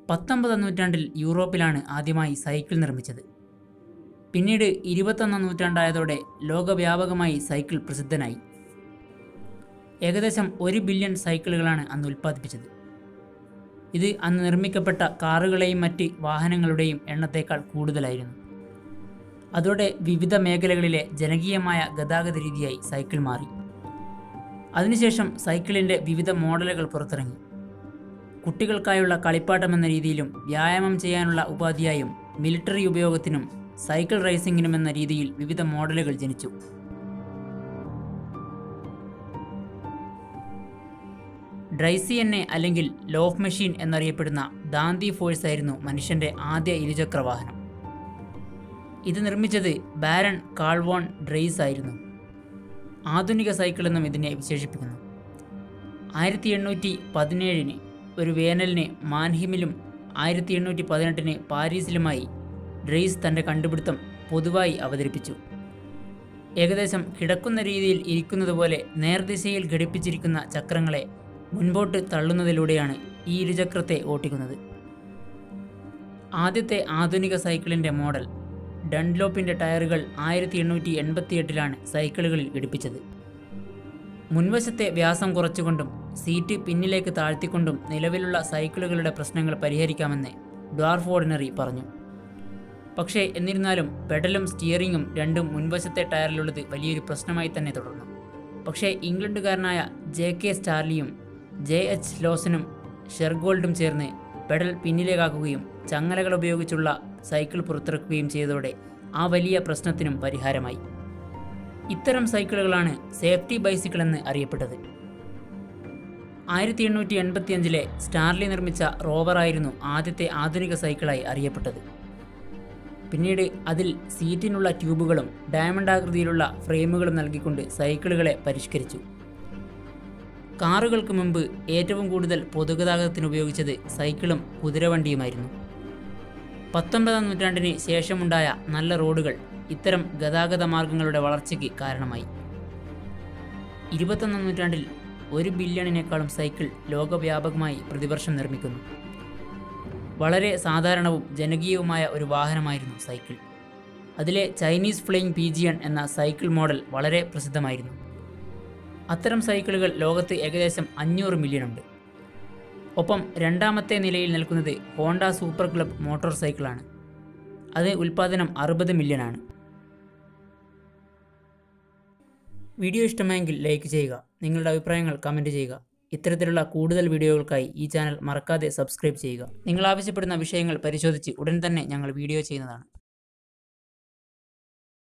പത്തൊമ്പതാം നൂറ്റാണ്ടിൽ യൂറോപ്പിലാണ് ആദ്യമായി സൈക്കിൾ നിർമ്മിച്ചത് പിന്നീട് ഇരുപത്തൊന്നാം നൂറ്റാണ്ടായതോടെ ലോകവ്യാപകമായി സൈക്കിൾ പ്രസിദ്ധനായി ഏകദേശം ഒരു ബില്യൺ സൈക്കിളുകളാണ് അന്ന് ഉൽപ്പാദിപ്പിച്ചത് ഇത് അന്ന് നിർമ്മിക്കപ്പെട്ട കാറുകളെയും മറ്റ് വാഹനങ്ങളുടെയും എണ്ണത്തേക്കാൾ കൂടുതലായിരുന്നു അതോടെ വിവിധ മേഖലകളിലെ ജനകീയമായ ഗതാഗത രീതിയായി സൈക്കിൾ മാറി അതിനുശേഷം സൈക്കിളിൻ്റെ വിവിധ മോഡലുകൾ പുറത്തിറങ്ങി കുട്ടികൾക്കായുള്ള കളിപ്പാട്ടം എന്ന രീതിയിലും വ്യായാമം ചെയ്യാനുള്ള ഉപാധിയായും മിലിറ്ററി ഉപയോഗത്തിനും സൈക്കിൾ റേസിംഗിനും എന്ന രീതിയിൽ വിവിധ മോഡലുകൾ ജനിച്ചു ഡ്രൈസിയന്നെ അല്ലെങ്കിൽ ലോഫ് മെഷീൻ എന്നറിയപ്പെടുന്ന ദാന്തി ഫോഴ്സ് ആയിരുന്നു മനുഷ്യന്റെ ആദ്യ ഇരുചക്ര വാഹനം ഇത് നിർമ്മിച്ചത് ബാരൺ കാൾവോൺ ഡ്രൈസ് ആയിരുന്നു ആധുനിക സൈക്കിൾ എന്നും ഇതിനെ വിശേഷിപ്പിക്കുന്നു ആയിരത്തി എണ്ണൂറ്റി പതിനേഴിന് ഒരു വേനലിന് മാൻഹിമിലും ആയിരത്തി എണ്ണൂറ്റി പതിനെട്ടിന് പാരീസിലുമായി ഡ്രൈസ് തൻ്റെ കണ്ടുപിടുത്തം പൊതുവായി അവതരിപ്പിച്ചു ഏകദേശം കിടക്കുന്ന രീതിയിൽ ഇരിക്കുന്നത് പോലെ നേർദിശയിൽ ഘടിപ്പിച്ചിരിക്കുന്ന ചക്രങ്ങളെ മുൻപോട്ട് തള്ളുന്നതിലൂടെയാണ് ഈ ഇരുചക്രത്തെ ഓട്ടിക്കുന്നത് ആദ്യത്തെ ആധുനിക സൈക്കിളിൻ്റെ മോഡൽ ഡൺലോപ്പിൻ്റെ ടയറുകൾ ആയിരത്തി എണ്ണൂറ്റി എൺപത്തിയെട്ടിലാണ് സൈക്കിളുകളിൽ ഘടിപ്പിച്ചത് മുൻവശത്തെ വ്യാസം കുറച്ചുകൊണ്ടും സീറ്റ് പിന്നിലേക്ക് താഴ്ത്തിക്കൊണ്ടും നിലവിലുള്ള സൈക്കിളുകളുടെ പ്രശ്നങ്ങൾ പരിഹരിക്കാമെന്ന് ഡ്വാർഫ് ഓർഡിനറി പറഞ്ഞു പക്ഷേ എന്നിരുന്നാലും പെഡലും സ്റ്റിയറിംഗും രണ്ടും മുൻവശത്തെ ടയറിലുള്ളത് വലിയൊരു പ്രശ്നമായി തന്നെ തുടർന്നു പക്ഷേ ഇംഗ്ലണ്ടുകാരനായ ജെ കെ സ്റ്റാർലിയും ജെ എച്ച് ലോസനും ഷെർഗോൾഡും ചേർന്ന് പെഡൽ പിന്നിലേക്കാക്കുകയും ചങ്ങലകൾ ഉപയോഗിച്ചുള്ള സൈക്കിൾ പുറത്തിറക്കുകയും ചെയ്തതോടെ ആ വലിയ പ്രശ്നത്തിനും പരിഹാരമായി ഇത്തരം സൈക്കിളുകളാണ് സേഫ്റ്റി ബൈസിക്കിൾ എന്ന് അറിയപ്പെട്ടത് ആയിരത്തി എണ്ണൂറ്റി എൺപത്തി അഞ്ചിലെ സ്റ്റാർലി നിർമ്മിച്ച റോവറായിരുന്നു ആദ്യത്തെ ആധുനിക സൈക്കിളായി അറിയപ്പെട്ടത് പിന്നീട് അതിൽ സീറ്റിനുള്ള ട്യൂബുകളും ഡയമണ്ട് ആകൃതിയിലുള്ള ഫ്രെയിമുകളും നൽകിക്കൊണ്ട് സൈക്കിളുകളെ പരിഷ്കരിച്ചു കാറുകൾക്ക് മുമ്പ് ഏറ്റവും കൂടുതൽ പൊതുഗതാഗതത്തിന് ഉപയോഗിച്ചത് സൈക്കിളും കുതിരവണ്ടിയുമായിരുന്നു പത്തൊമ്പതാം നൂറ്റാണ്ടിന് ശേഷമുണ്ടായ നല്ല റോഡുകൾ ഇത്തരം ഗതാഗത മാർഗങ്ങളുടെ വളർച്ചയ്ക്ക് കാരണമായി ഇരുപത്തൊന്നാം നൂറ്റാണ്ടിൽ ഒരു ബില്യണിനേക്കാളും സൈക്കിൾ ലോകവ്യാപകമായി പ്രതിവർഷം നിർമ്മിക്കുന്നു വളരെ സാധാരണവും ജനകീയവുമായ ഒരു വാഹനമായിരുന്നു സൈക്കിൾ അതിലെ ചൈനീസ് ഫ്ലെയിങ് പീജിയൺ എന്ന സൈക്കിൾ മോഡൽ വളരെ പ്രസിദ്ധമായിരുന്നു അത്തരം സൈക്കിളുകൾ ലോകത്ത് ഏകദേശം അഞ്ഞൂറ് മില്യൺ ഉണ്ട് ഒപ്പം രണ്ടാമത്തെ നിലയിൽ നിൽക്കുന്നത് ഹോണ്ട സൂപ്പർ ക്ലബ് മോട്ടോർ സൈക്കിളാണ് അത് ഉൽപ്പാദനം അറുപത് മില്യണാണ് വീഡിയോ ഇഷ്ടമായെങ്കിൽ ലൈക്ക് ചെയ്യുക നിങ്ങളുടെ അഭിപ്രായങ്ങൾ കമൻറ്റ് ചെയ്യുക ഇത്തരത്തിലുള്ള കൂടുതൽ വീഡിയോകൾക്കായി ഈ ചാനൽ മറക്കാതെ സബ്സ്ക്രൈബ് ചെയ്യുക നിങ്ങൾ ആവശ്യപ്പെടുന്ന വിഷയങ്ങൾ പരിശോധിച്ച് ഉടൻ തന്നെ ഞങ്ങൾ വീഡിയോ ചെയ്യുന്നതാണ്